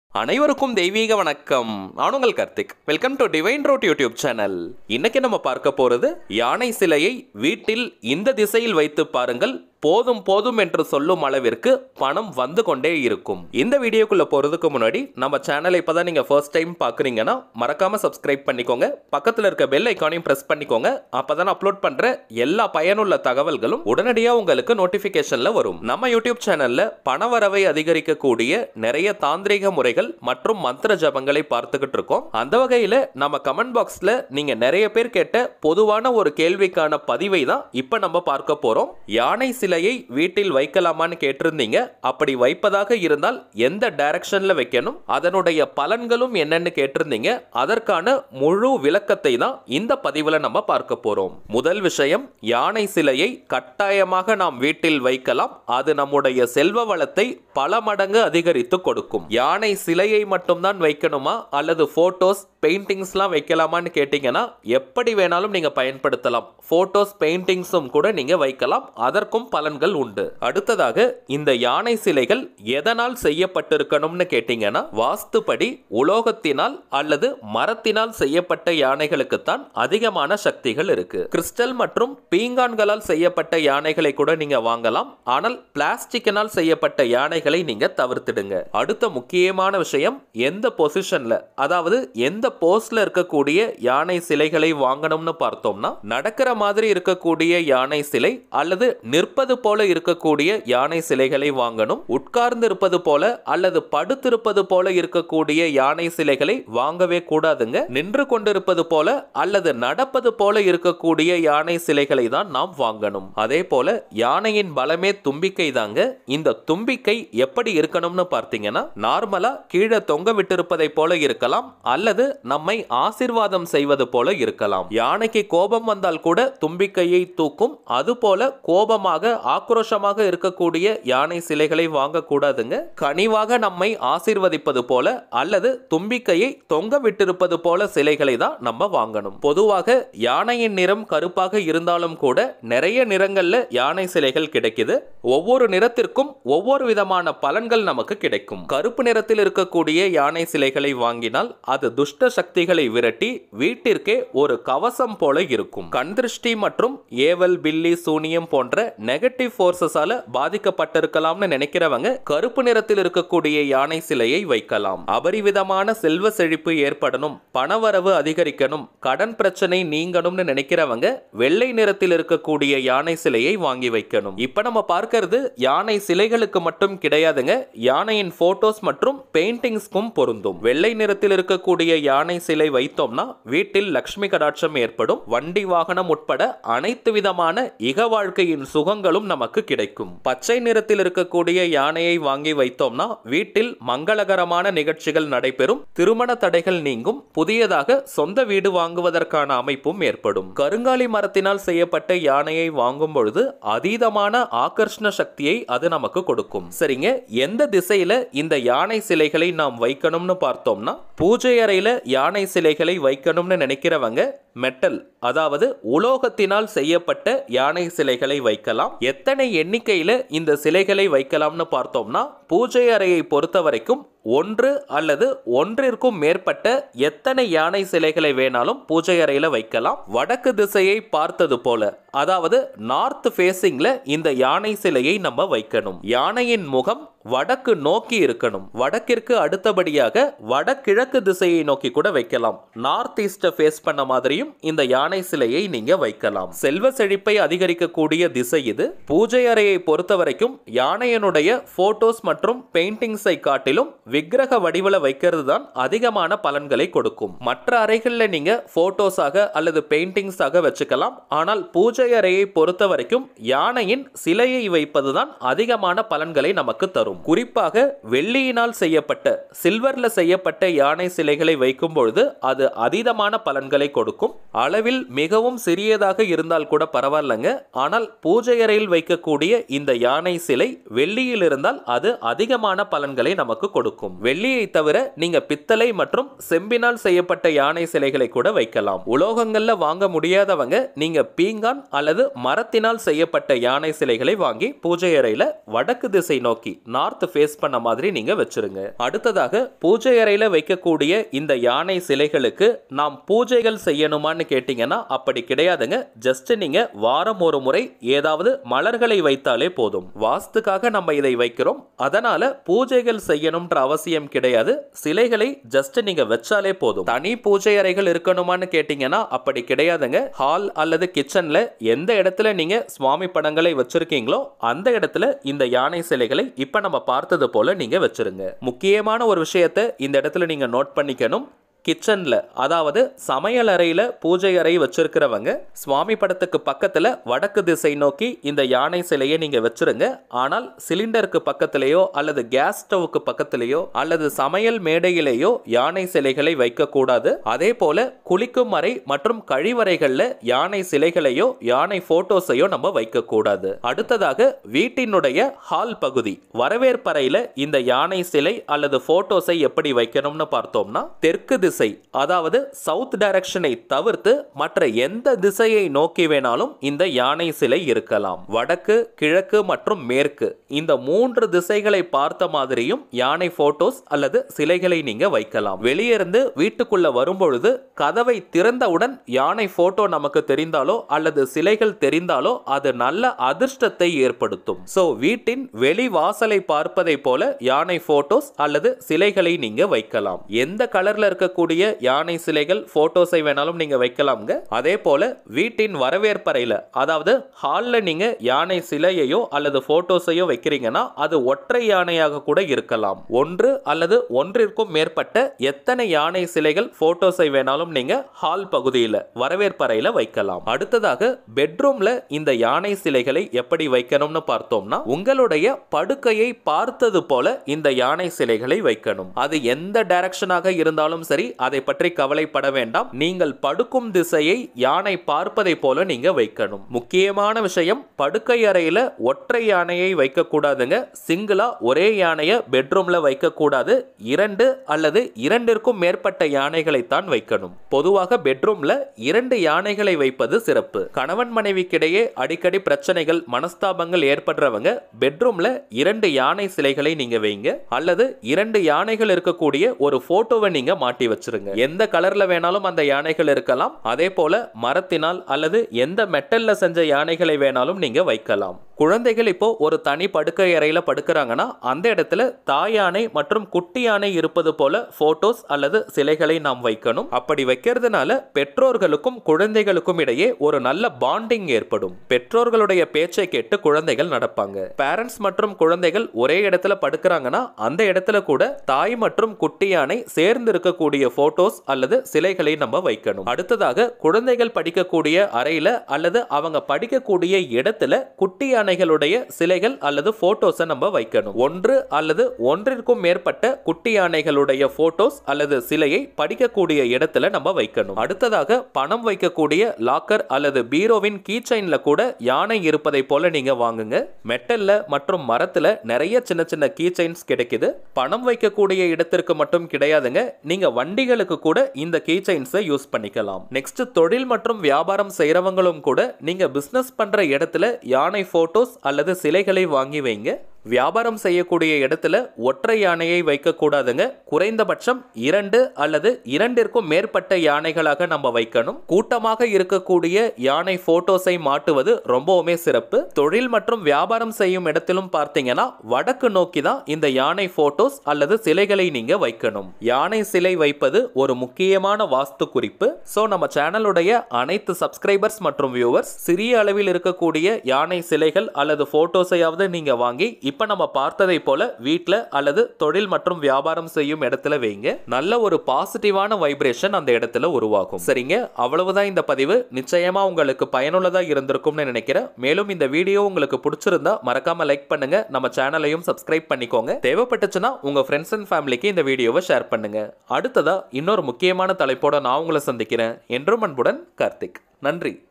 அனைவருக்கும் தெய்வீக வணக்கம் நான் உங்கள் Karthik welcome to divine road YouTube channel இன்னைக்கு நம்ம பார்க்க போறது யானை சிலையை வீட்டில் இந்த திசையில் வைத்து பாருங்கள் போதும் போதும் என்று சொல்லும் அளவிற்கு பணம் வந்து கொண்டே இருக்கும் இந்த வீடியோக்குள்ள போறதுக்கு முன்னாடி நம்ம சேனலை இப்பதான் நீங்க ஃபர்ஸ்ட் டைம் பாக்குறீங்கன்னா மறக்காம சப்ஸ்கிரைப் பண்ணிக்கோங்க பக்கத்துல இருக்க பெல் ஐக்கானையும் பிரஸ் பண்ணிக்கோங்க அப்பதான் அப்லோட் பண்ற எல்லா பயனுள்ள தகவல்களும் உடனடியா உங்களுக்கு நோட்டிபிகேஷன்ல வரும் நம்ம யூடியூப் சேனல்ல பணவரவை அதிகரிக்கக்கூடிய நிறைய தாந்திரிக முறைகள் மற்றும் மந்திர ஜபங்களை பார்த்துக்கிட்டு இருக்கோம் அந்த வகையில நம்ம கமெண்ட் பாக்ஸ்ல நீங்க நிறைய பேர் கேட்ட பொதுவான ஒரு கேள்விக்கான பதிவை தான் இப்ப நம்ம பார்க்க போறோம் யானை சிலையை வீட்டில் வைக்கலாமான்னு கேட்டிருந்தீங்க அப்படி வைப்பதாக இருந்தால் எந்த டைரக்ஷன்ல வைக்கணும் அதனுடைய பலன்களும் என்னன்னு கேட்டிருந்தீங்க அதற்கான முழு விளக்கத்தை தான் இந்த பதிவுல நம்ம பார்க்க போறோம் முதல் விஷயம் யானை சிலையை கட்டாயமாக நாம் வீட்டில் வைக்கலாம் அது நம்முடைய செல்வ வளத்தை பல மடங்கு அதிகரித்து கொடுக்கும் யானை சிலையை மட்டும்தான் வைக்கணுமா அல்லது போட்டோஸ் பெயிண்டிங்ஸ்லாம் வைக்கலாமான்னு கேட்டிங்கன்னா எப்படி வேணாலும் நீங்க பயன்படுத்தலாம் போட்டோஸ் பெயிண்டிங்ஸும் கூட நீங்க வைக்கலாம் அதற்கும் பலன்கள் உண்டு அடுத்ததாக இந்த யானை சிலைகள் எதனால் செய்யப்பட்டிருக்கணும்னு கேட்டிங்கன்னா வாஸ்துப்படி உலோகத்தினால் அல்லது மரத்தினால் செய்யப்பட்ட யானைகளுக்குத்தான் அதிகமான சக்திகள் இருக்கு கிறிஸ்டல் மற்றும் பீங்கான்களால் செய்யப்பட்ட யானைகளை கூட நீங்க வாங்கலாம் ஆனால் பிளாஸ்டிக்கினால் செய்யப்பட்ட யானைகளை நீங்க தவிர்த்திடுங்க அடுத்த முக்கியமான விஷயம் எந்த பொசிஷன்ல அதாவது எந்த போஸ்ட்ல இருக்கக்கூடிய யானை சிலைகளை வாங்கணும்னு பார்த்தோம்னா நடக்கிற மாதிரி இருக்கக்கூடிய யானை சிலை அல்லது நிற்பது போல இருக்கக்கூடிய யானை சிலைகளை வாங்கணும் உட்கார்ந்து இருப்பது போல அல்லது படுத்திருப்பது போல இருக்கக்கூடிய யானை சிலைகளை வாங்கவே கூடாதுங்க நின்று கொண்டிருப்பது போல அல்லது நடப்பது போல இருக்கக்கூடிய யானை சிலைகளை தான் நாம் வாங்கணும் அதே போல யானையின் பலமே தும்பிக்கை தாங்க இந்த தும்பிக்கை எப்படி இருக்கணும்னு பார்த்தீங்கன்னா நார்மலா கீழே தொங்க விட்டிருப்பதை போல இருக்கலாம் அல்லது நம்மை ஆசிர்வாதம் செய்வது போல இருக்கலாம் யானைக்கு கோபம் வந்தால் கூட தும்பிக்கையை தூக்கும் அதுபோல கோபமாக ஆக்ரோஷமாக இருக்கக்கூடிய யானை சிலைகளை வாங்கக்கூடாதுங்க கனிவாக நம்மை ஆசீர்வதிப்பது போல அல்லது தும்பிக்கையை தொங்க விட்டிருப்பது போல சிலைகளை தான் நம்ம வாங்கணும் பொதுவாக யானையின் நிறம் கருப்பாக இருந்தாலும் கூட நிறைய நிறங்கள்ல யானை சிலைகள் கிடைக்குது ஒவ்வொரு நிறத்திற்கும் ஒவ்வொரு விதமான பலன்கள் நமக்கு கிடைக்கும் கருப்பு நிறத்தில் இருக்கக்கூடிய யானை சிலைகளை வாங்கினால் அது துஷ்ட சக்திகளை விரட்டி வீட்டிற்கே ஒரு கவசம் போல இருக்கும் கண் திருஷ்டி மற்றும் ஏவல் பில்லி சூனியம் போன்ற நெகட்டிவ் போர்சஸால பாதிக்கப்பட்டிருக்கலாம்னு நினைக்கிறவங்க கருப்பு நிறத்தில் இருக்கக்கூடிய யானை சிலையை வைக்கலாம் அபரிவிதமான செல்வ செழிப்பு ஏற்படணும் பணவரவு அதிகரிக்கணும் கடன் பிரச்சனை நீங்கணும்னு நினைக்கிறவங்க வெள்ளை நிறத்தில் இருக்கக்கூடிய யானை சிலையை வாங்கி வைக்கணும் இப்ப நம்ம பார்க்கிறது யானை சிலைகளுக்கு மட்டும் கிடையாதுங்க யானையின் போட்டோஸ் மற்றும் பெயிண்டிங்ஸ்க்கும் பொருந்தும் வெள்ளை நிறத்தில் இருக்கக்கூடிய யானை சிலை வைத்தோம்னா வீட்டில் லக்ஷ்மி கடாட்சம் ஏற்படும் வண்டி வாகனம் உட்பட அனைத்து விதமான இக வாழ்க்கையின் சுகங்களும் நமக்கு கிடைக்கும் பச்சை நிறத்தில் இருக்கக்கூடிய யானையை வாங்கி வைத்தோம்னா வீட்டில் மங்களகரமான நிகழ்ச்சிகள் நடைபெறும் திருமண தடைகள் நீங்கும் புதியதாக சொந்த வீடு வாங்குவதற்கான அமைப்பும் ஏற்படும் கருங்காலி மரத்தினால் செய்யப்பட்ட யானையை வாங்கும் பொழுது அதீதமான ஆகர்ஷண சக்தியை அது நமக்கு கொடுக்கும் சரிங்க எந்த திசையில இந்த யானை சிலைகளை நாம் வைக்கணும்னு பார்த்தோம்னா பூஜை அறையில யானை சிலைகளை வைக்கணும்னு நினைக்கிறவங்க மெட்டல் அதாவது உலோகத்தினால் செய்யப்பட்ட யானை சிலைகளை வைக்கலாம் எத்தனை எண்ணிக்கையில இந்த சிலைகளை வைக்கலாம்னு பார்த்தோம்னா பூஜை அறையை பொறுத்த வரைக்கும் ஒன்று அல்லது ஒன்றிற்கும் மேற்பட்ட எத்தனை யானை சிலைகளை வேணாலும் பூஜை அறையில வைக்கலாம் வடக்கு திசையை பார்த்தது போல அதாவது நார்த் ஃபேசிங்ல இந்த யானை சிலையை நம்ம வைக்கணும் யானையின் முகம் வடக்கு நோக்கி இருக்கணும் வடக்கிற்கு அடுத்தபடியாக வடகிழக்கு திசையை நோக்கி கூட வைக்கலாம் நார்த் ஈஸ்ட ஃபேஸ் பண்ண மாதிரியும் இந்த யானை சிலையை நீங்க வைக்கலாம் செல்வ செழிப்பை அதிகரிக்கக்கூடிய திசை இது பூஜை அறையை பொறுத்த வரைக்கும் யானையனுடைய போட்டோஸ் மற்றும் பெயிண்டிங்ஸை காட்டிலும் விக்கிரக வடிவில வைக்கிறது தான் அதிகமான பலன்களை கொடுக்கும் மற்ற அறைகள்ல நீங்க போட்டோஸாக அல்லது பெயிண்டிங்ஸாக வச்சுக்கலாம் ஆனால் பூஜை அறையை பொறுத்த வரைக்கும் யானையின் சிலையை வைப்பதுதான் அதிகமான பலன்களை நமக்கு தரும் குறிப்பாக வெள்ளியினால் செய்யப்பட்ட சில்வர்ல செய்யப்பட்ட யானை சிலைகளை வைக்கும் பொழுது அது அதீதமான பலன்களை கொடுக்கும் அளவில் மிகவும் சிறியதாக இருந்தால் கூட பரவாயில்லைங்க ஆனால் பூஜை அறையில் வைக்கக்கூடிய இந்த யானை சிலை வெள்ளியில் இருந்தால் அது அதிகமான பலன்களை நமக்கு கொடுக்கும் கொடுக்கும் வெள்ளியை தவிர நீங்க பித்தளை மற்றும் செம்பினால் செய்யப்பட்ட யானை சிலைகளை கூட வைக்கலாம் உலோகங்கள்ல வாங்க முடியாதவங்க நீங்க பீங்கான் அல்லது மரத்தினால் செய்யப்பட்ட யானை சிலைகளை வாங்கி பூஜை அறையில வடக்கு திசை நோக்கி நார்த் ஃபேஸ் பண்ண மாதிரி நீங்க வச்சிருங்க அடுத்ததாக பூஜை அறையில வைக்கக்கூடிய இந்த யானை சிலைகளுக்கு நாம் பூஜைகள் செய்யணுமான்னு கேட்டீங்கன்னா அப்படி கிடையாதுங்க ஜஸ்ட் நீங்க வாரம் ஒரு முறை ஏதாவது மலர்களை வைத்தாலே போதும் வாஸ்துக்காக நம்ம இதை வைக்கிறோம் அதனால பூஜைகள் செய்யணும்ன்ற அவசியம் கிடையாது சிலைகளை ஜஸ்ட் நீங்க வச்சாலே போதும் தனி பூஜை அறைகள் இருக்கணுமான்னு கேட்டீங்கன்னா அப்படி கிடையாதுங்க ஹால் அல்லது கிச்சன்ல எந்த இடத்துல நீங்க சுவாமி படங்களை வச்சிருக்கீங்களோ அந்த இடத்துல இந்த யானை சிலைகளை இப்ப நம்ம பார்த்தது போல நீங்க வச்சிருங்க முக்கியமான ஒரு விஷயத்தை இந்த இடத்துல நீங்க நோட் பண்ணிக்கணும் கிச்சன்ல அதாவது சமையல் அறையில பூஜை அறை வச்சிருக்கிறவங்க சுவாமி படத்துக்கு பக்கத்துல வடக்கு திசை நோக்கி இந்த யானை சிலையை நீங்க வச்சிருங்க ஆனால் சிலிண்டருக்கு பக்கத்திலேயோ அல்லது கேஸ் ஸ்டவ்வுக்கு பக்கத்திலேயோ அல்லது சமையல் மேடையிலேயோ யானை சிலைகளை வைக்க கூடாது அதே போல குளிக்கும் அறை மற்றும் கழிவறைகள்ல யானை சிலைகளையோ யானை போட்டோஸையோ நம்ம வைக்க கூடாது அடுத்ததாக வீட்டினுடைய ஹால் பகுதி வரவேற்பறையில இந்த யானை சிலை அல்லது போட்டோஸை எப்படி வைக்கணும்னு பார்த்தோம்னா தெற்கு திசை அதாவது சவுத் டைரக்ஷனை தவிர்த்து மற்ற எந்த திசையை நோக்கி வேணாலும் இந்த யானை சிலை இருக்கலாம் வடக்கு கிழக்கு மற்றும் மேற்கு இந்த மூன்று திசைகளை பார்த்த மாதிரியும் யானை போட்டோஸ் அல்லது சிலைகளை நீங்க வைக்கலாம் வெளியே இருந்து வீட்டுக்குள்ள வரும்பொழுது கதவை திறந்தவுடன் யானை போட்டோ நமக்கு தெரிந்தாலோ அல்லது சிலைகள் தெரிந்தாலோ அது நல்ல அதிர்ஷ்டத்தை ஏற்படுத்தும் சோ வீட்டின் வெளி வாசலை பார்ப்பதை போல யானை போட்டோஸ் அல்லது சிலைகளை நீங்க வைக்கலாம் எந்த கலர்ல இருக்கக்கூடிய யானை சிலைகள் போட்டோஸை வேணாலும் நீங்க வைக்கலாம்ங்க அதே போல வீட்டின் வரவேற்பறையில அதாவது ஹால்ல நீங்க யானை சிலையையோ அல்லது போட்டோஸையோ வைக்கிறீங்கன்னா அது ஒற்றை யானையாக கூட இருக்கலாம் ஒன்று அல்லது ஒன்றிற்கும் மேற்பட்ட எத்தனை யானை சிலைகள் போட்டோஸை வேணாலும் நீங்க ஹால் பகுதியில வரவேற்பறையில வைக்கலாம் அடுத்ததாக பெட்ரூம்ல இந்த யானை சிலைகளை எப்படி வைக்கணும்னு பார்த்தோம்னா உங்களுடைய படுக்கையை பார்த்தது போல இந்த யானை சிலைகளை வைக்கணும் அது எந்த டைரக்ஷனாக இருந்தாலும் சரி அதை பற்றி கவலைப்பட வேண்டாம் நீங்கள் படுக்கும் திசையை யானை பார்ப்பதை போல நீங்க வைக்கணும் முக்கியமான விஷயம் படுக்கை அறையில ஒற்றை யானையை வைக்க கூடாதுங்க சிங்கிளா ஒரே யானையை பெட்ரூம்ல வைக்க கூடாது இரண்டு அல்லது இரண்டிற்கும் மேற்பட்ட யானைகளை தான் வைக்கணும் பொதுவாக பெட்ரூம்ல இரண்டு யானைகளை வைப்பது சிறப்பு கணவன் மனைவிக்கிடையே அடிக்கடி பிரச்சனைகள் மனஸ்தாபங்கள் ஏற்படுறவங்க பெட்ரூம்ல இரண்டு யானை சிலைகளை நீங்க வைங்க அல்லது இரண்டு யானைகள் இருக்கக்கூடிய ஒரு போட்டோவை நீங்க மாட்டி வச்சிருங்க எந்த கலர்ல வேணாலும் அந்த யானைகள் இருக்கலாம் அதே போல மரத்தினால் அல்லது எந்த மெட்டல்ல செஞ்ச யானைகளை வேணாலும் நீங்க வைக்கலாம் குழந்தைகள் இப்போ ஒரு தனி படுக்கை அறையில படுக்கிறாங்கன்னா அந்த இடத்துல தாய் யானை மற்றும் குட்டி யானை இருப்பது போல போட்டோஸ் அல்லது சிலைகளை நாம் வைக்கணும் அப்படி வைக்கிறதுனால பெற்றோர்களுக்கும் குழந்தைகளுக்கும் இடையே ஒரு நல்ல பாண்டிங் ஏற்படும் பெற்றோர்களுடைய பேச்சை கேட்டு குழந்தைகள் நடப்பாங்க பேரண்ட்ஸ் மற்றும் குழந்தைகள் ஒரே இடத்துல படுக்கிறாங்கன்னா அந்த இடத்துல கூட தாய் மற்றும் குட்டி யானை சேர்ந்து இருக்கக்கூடிய போட்டோஸ் அல்லது சிலைகளை நம்ம வைக்கணும் அடுத்ததாக குழந்தைகள் படிக்கக்கூடிய அறையில அல்லது அவங்க படிக்கக்கூடிய இடத்துல குட்டி யானைகளுடைய சிலைகள் அல்லது போட்டோஸை நம்ம வைக்கணும் ஒன்று அல்லது ஒன்றிற்கும் மேற்பட்ட குட்டி யானைகளுடைய போட்டோஸ் அல்லது சிலையை படிக்கக்கூடிய இடத்துல நம்ம வைக்கணும் அடுத்ததாக பணம் வைக்கக்கூடிய லாக்கர் அல்லது பீரோவின் கீ செயின்ல கூட யானை இருப்பதை போல நீங்க வாங்குங்க மெட்டல்ல மற்றும் மரத்துல நிறைய சின்ன சின்ன கீ செயின்ஸ் கிடைக்குது பணம் வைக்கக்கூடிய இடத்திற்கு மட்டும் கிடையாதுங்க நீங்க வண்டிகளுக்கு கூட இந்த கீ செயின்ஸை யூஸ் பண்ணிக்கலாம் நெக்ஸ்ட் தொழில் மற்றும் வியாபாரம் செய்யறவங்களும் கூட நீங்க பிசினஸ் பண்ற இடத்துல யானை போட்டோஸ் அல்லது சிலைகளை வாங்கி வைங்க வியாபாரம் செய்யக்கூடிய இடத்துல ஒற்றை யானையை வைக்கக்கூடாதுங்க குறைந்தபட்சம் இரண்டு அல்லது இரண்டிற்கும் மேற்பட்ட யானைகளாக நம்ம வைக்கணும் கூட்டமாக இருக்கக்கூடிய யானை போட்டோஸை மாட்டுவது ரொம்பவுமே சிறப்பு தொழில் மற்றும் வியாபாரம் செய்யும் இடத்திலும் பார்த்தீங்கன்னா வடக்கு நோக்கி தான் இந்த யானை போட்டோஸ் அல்லது சிலைகளை நீங்க வைக்கணும் யானை சிலை வைப்பது ஒரு முக்கியமான வாஸ்து குறிப்பு ஸோ நம்ம சேனலுடைய அனைத்து சப்ஸ்கிரைபர்ஸ் மற்றும் வியூவர்ஸ் சிறிய அளவில் இருக்கக்கூடிய யானை சிலைகள் அல்லது போட்டோஸையாவது நீங்க வாங்கி இப்ப நம்ம பார்த்ததை போல வீட்ல அல்லது தொழில் மற்றும் வியாபாரம் செய்யும் இடத்துல வைங்க நல்ல ஒரு பாசிட்டிவான வைப்ரேஷன் அந்த இடத்துல உருவாகும் சரிங்க அவ்வளவுதான் இந்த பதிவு நிச்சயமா உங்களுக்கு பயனுள்ளதா இருந்திருக்கும்னு நினைக்கிறேன் மேலும் இந்த வீடியோ உங்களுக்கு பிடிச்சிருந்தா மறக்காம லைக் பண்ணுங்க நம்ம சேனலையும் சப்ஸ்கிரைப் பண்ணிக்கோங்க தேவைப்பட்டுச்சுன்னா உங்க ஃப்ரெண்ட்ஸ் அண்ட் ஃபேமிலிக்கு இந்த வீடியோவை ஷேர் பண்ணுங்க அடுத்ததா இன்னொரு முக்கியமான தலைப்போட நான் உங்களை சந்திக்கிறேன் என்றும் அன்புடன் கார்த்திக் நன்றி